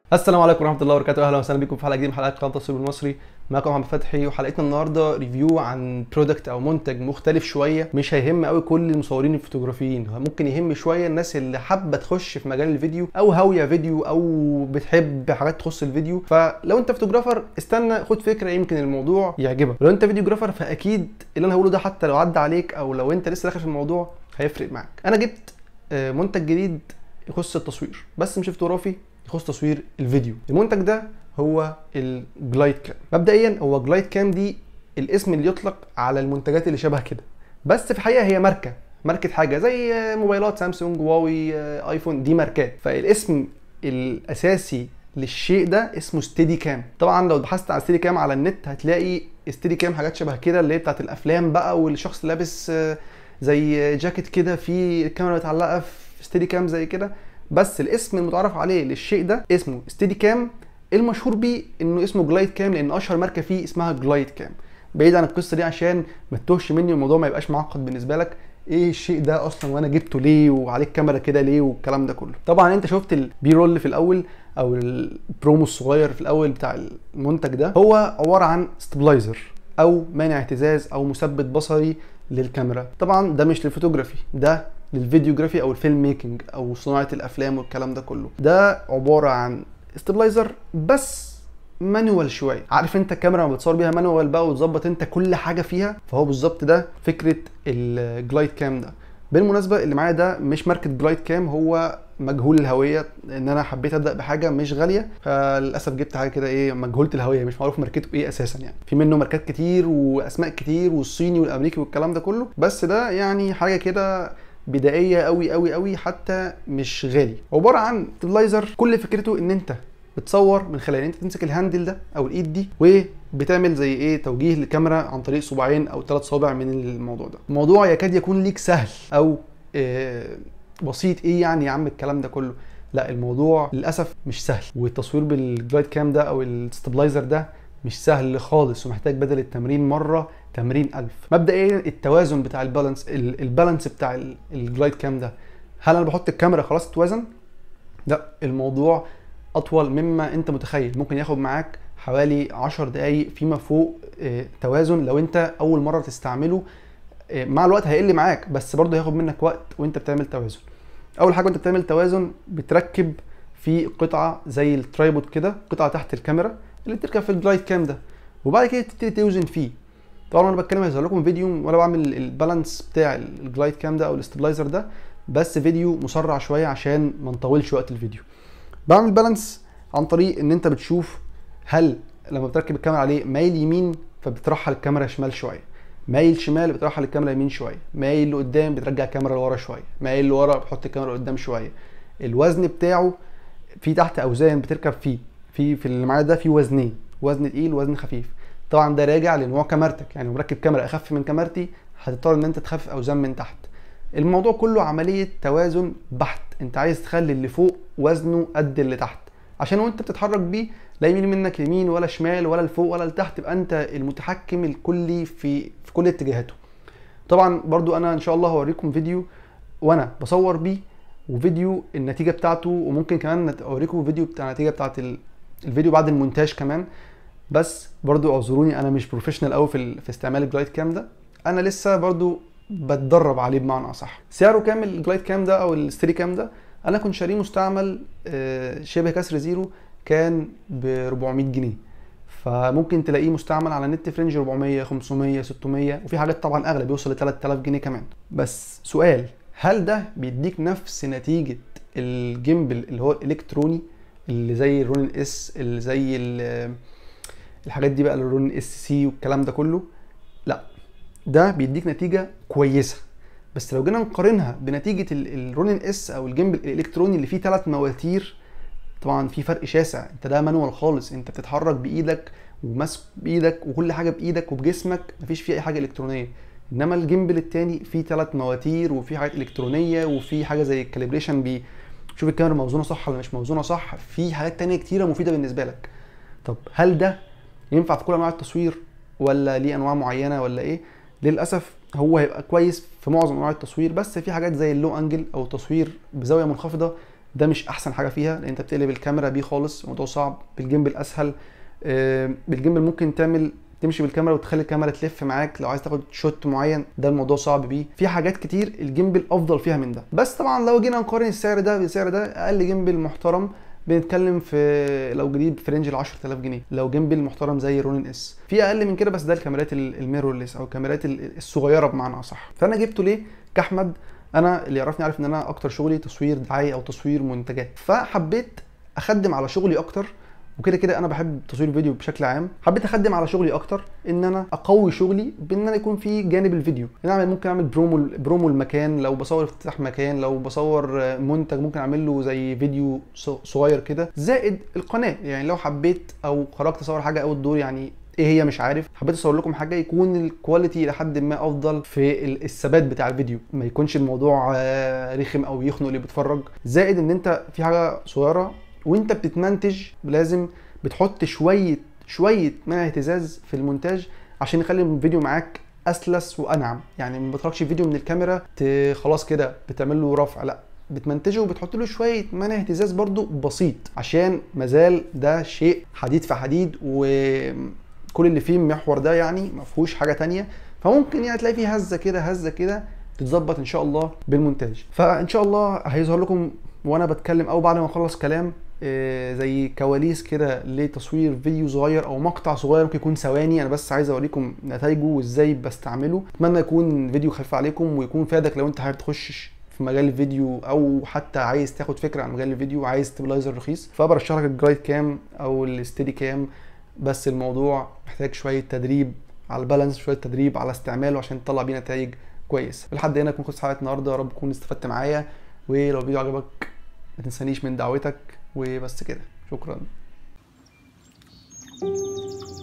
السلام عليكم ورحمه الله وبركاته اهلا وسهلا بكم في حلقه جديده من حلقات قناه تصوير المصري معاكم محمد فتحي وحلقتنا النهارده ريفيو عن برودكت او منتج مختلف شويه مش هيهم قوي كل المصورين الفوتوغرافيين ممكن يهم شويه الناس اللي حابه تخش في مجال الفيديو او هاويه فيديو او بتحب حاجات تخص الفيديو فلو انت فوتوغرافر استنى خد فكره يمكن الموضوع يعجبك لو انت فيديوجرافر فاكيد اللي انا هقوله ده حتى لو عدى عليك او لو انت لسه داخل في الموضوع هيفرق معاك انا جبت آه، منتج جديد يخص التصوير بس مش فوتوغرافي يخص تصوير الفيديو المنتج ده هو الجلايد كام مبدئيا هو جلايد كام دي الاسم اللي يطلق على المنتجات اللي شبه كده بس في الحقيقه هي ماركه ماركه حاجه زي موبايلات سامسونج هواوي ايفون دي ماركات فالاسم الاساسي للشيء ده اسمه ستيدي كام طبعا لو بحثت عن ستيدي كام على النت هتلاقي ستيدي كام حاجات شبه كده اللي هي بتاعت الافلام بقى والشخص لابس آه، زي جاكيت كده في الكاميرا متعلقه في ستيدي كام زي كده بس الاسم المتعارف عليه للشيء ده اسمه ستيدي كام المشهور بيه انه اسمه جلايد كام لان اشهر ماركه فيه اسمها جلايد كام بعيد عن القصه دي عشان ما تتوهش مني والموضوع ما يبقاش معقد بالنسبه لك ايه الشيء ده اصلا وانا جبته ليه وعليه الكاميرا كده ليه والكلام ده كله طبعا انت شفت البي رول في الاول او البرومو الصغير في الاول بتاع المنتج ده هو عباره عن ستابلايزر او مانع اهتزاز او مثبت بصري للكاميرا طبعا ده مش للفوتوغرافي ده للفيديوجرافي او الفيلم ميكنج او صناعه الافلام والكلام ده كله ده عباره عن استابلايزر بس مانوال شويه عارف انت الكاميرا لما بتصور بيها مانوال بقى وتظبط انت كل حاجه فيها فهو بالظبط ده فكره الجلايد كام ده بالمناسبه اللي معايا ده مش ماركه جلايد كام هو مجهول الهويه ان انا حبيت ابدا بحاجه مش غاليه فللاسف جبت حاجه كده ايه مجهوله الهويه مش معروف ماركته ايه اساسا يعني في منه ماركات كتير واسماء كتير والصيني والامريكي والكلام ده كله بس ده يعني حاجه كده بدائيه قوي قوي قوي حتى مش غالي عباره عن ستابلايزر كل فكرته ان انت بتصور من خلال ان انت تمسك الهاندل ده او الايد دي وبتعمل زي ايه توجيه للكاميرا عن طريق صباعين او ثلاث صوابع من الموضوع ده الموضوع يكاد يكون ليك سهل او آه بسيط ايه يعني يا عم الكلام ده كله لا الموضوع للاسف مش سهل والتصوير بالجلايد كام ده او الستابلايزر ده مش سهل خالص ومحتاج بدل التمرين مره تمرين ألف مبدئيا التوازن بتاع البالانس ال- البالانس بتاع ال- الجلايد كام ده هل انا بحط الكاميرا خلاص تتوازن لا الموضوع اطول مما انت متخيل ممكن ياخد معاك حوالي 10 دقايق فيما فوق آه، توازن لو انت اول مره تستعمله آه، مع الوقت هيقل معاك بس برضه هياخد منك وقت وانت بتعمل توازن اول حاجه وانت بتعمل توازن بتركب في قطعه زي الترايبود كده قطعه تحت الكاميرا اللي بتركب في الجلايد كام ده وبعد كده تبتدي توزن فيه طبعا انا بتكلم هيظهر لكم فيديو وانا بعمل البالانس بتاع الجلايد كام ده او الاستابلايزر ده بس فيديو مسرع شويه عشان ما نطولش وقت الفيديو بعمل بالانس عن طريق ان انت بتشوف هل لما بتركب الكاميرا عليه مايل يمين فبترحل الكاميرا شمال شويه مايل شمال بترحل الكاميرا يمين شويه مايل لقدام بترجع الكاميرا لورا شويه مايل لورا بتحط الكاميرا قدام شويه الوزن بتاعه في تحت اوزان بتركب فيه في في اللي معايا ده في وزنين وزن تقيل وزن خفيف طبعا ده راجع لنوع كاميرتك يعني لو مركب كاميرا اخف من كاميرتي هتضطر ان انت تخفف اوزان من تحت الموضوع كله عمليه توازن بحت انت عايز تخلي اللي فوق وزنه قد اللي تحت عشان وانت بتتحرك بيه لا يمين منك يمين ولا شمال ولا لفوق ولا لتحت تبقى انت المتحكم الكلي في في كل اتجاهاته طبعا برضو انا ان شاء الله هوريكم فيديو وانا بصور بيه وفيديو النتيجه بتاعته وممكن كمان اوريكم فيديو بتاع النتيجه بتاعت ال- الفيديو بعد المونتاج كمان بس برضو اعذروني انا مش بروفيشنال قوي في, ال- في استعمال الجلايد كام ده انا لسه برضو بتدرب عليه بمعنى اصح سعره كام الجلايد كام ده او الستيري كام ده انا كنت شاريه مستعمل آه، شبه كسر زيرو كان ب 400 جنيه فممكن تلاقيه مستعمل على النت في رينج 400 500 600 وفي حاجات طبعا اغلى بيوصل ل 3000 جنيه كمان بس سؤال هل ده بيديك نفس نتيجه الجيمبل اللي هو الالكتروني اللي زي الرونين اس اللي زي ال- الحاجات دي بقى الرونين اس سي والكلام ده كله لا ده بيديك نتيجه كويسه بس لو جينا نقارنها بنتيجه ال- الرونين اس او الجيمبل الالكتروني اللي فيه ثلاث مواتير طبعا في فرق شاسع انت ده مانوال خالص انت بتتحرك بايدك وماسك بايدك وكل حاجه بايدك وبجسمك مفيش فيه اي حاجه الكترونيه انما الجيمبل التاني فيه ثلاث مواتير وفيه حاجات الكترونيه وفي حاجه زي الكاليبريشن بي شوف الكاميرا موزونه صح ولا مش موزونه صح في حاجات تانية كتيره مفيده بالنسبه لك طب هل ده ينفع في كل انواع التصوير ولا ليه انواع معينه ولا ايه للاسف هو هيبقى كويس في معظم انواع التصوير بس في حاجات زي اللو انجل او تصوير بزاويه منخفضه ده مش احسن حاجه فيها لان انت بتقلب الكاميرا بيه خالص الموضوع صعب بالجيمبل اسهل آه، بالجيمبل ممكن تعمل تمشي بالكاميرا وتخلي الكاميرا تلف معاك لو عايز تاخد شوت معين ده الموضوع صعب بيه في حاجات كتير الجيمبل افضل فيها من ده بس طبعا لو جينا نقارن السعر ده بالسعر ده اقل جيمبل محترم بنتكلم في لو جديد في رينج ال 10000 جنيه لو جيمبل محترم زي رونين اس في اقل من كده بس ده الكاميرات ال- الميرورلس او الكاميرات ال- الصغيره بمعنى اصح فانا جبته ليه كاحمد انا اللي يعرفني عارف ان انا اكتر شغلي تصوير دعايه او تصوير منتجات فحبيت اخدم على شغلي اكتر وكده كده انا بحب تصوير الفيديو بشكل عام حبيت اخدم على شغلي اكتر ان انا اقوي شغلي بان انا يكون في جانب الفيديو ان انا ممكن اعمل برومو برومو المكان لو بصور افتتاح مكان لو بصور آه، منتج ممكن اعمل له زي فيديو ص- صغير كده زائد القناه يعني لو حبيت او خرجت اصور حاجه اول دور يعني ايه هي مش عارف حبيت اصور لكم حاجه يكون الكواليتي لحد ما افضل في ال- الثبات بتاع الفيديو ما يكونش الموضوع آه، رخم او يخنق اللي بيتفرج زائد ان انت في حاجه صغيره وانت بتتمنتج لازم بتحط شويه شويه منع اهتزاز في المونتاج عشان يخلي الفيديو معاك اسلس وانعم يعني ما بتخرجش فيديو من الكاميرا ت- خلاص كده بتعمل له رفع لا بتمنتجه وبتحط له شويه منع اهتزاز برضو بسيط عشان مازال ده شيء حديد في حديد وكل اللي فيه المحور ده يعني ما فيهوش حاجه تانية فممكن يعني تلاقي فيه هزه كده هزه كده تتظبط ان شاء الله بالمونتاج فان شاء الله هيظهر لكم وانا بتكلم او بعد ما اخلص كلام آه، زي كواليس كده لتصوير فيديو صغير او مقطع صغير ممكن يكون ثواني انا بس عايز اوريكم نتائجه وازاي بستعمله اتمنى يكون فيديو خفيف عليكم ويكون فادك لو انت حابب تخش في مجال الفيديو او حتى عايز تاخد فكره عن مجال الفيديو وعايز ستابلايزر رخيص فبرشح لك الجرايد كام او الستيدي كام بس الموضوع محتاج شويه تدريب على البالانس شويه تدريب على استعماله عشان تطلع بيه نتائج كويس لحد هنا تكون خلصت حلقه النهارده يا رب تكون استفدت معايا ولو الفيديو عجبك ما تنسانيش من دعوتك وبس كده شكرا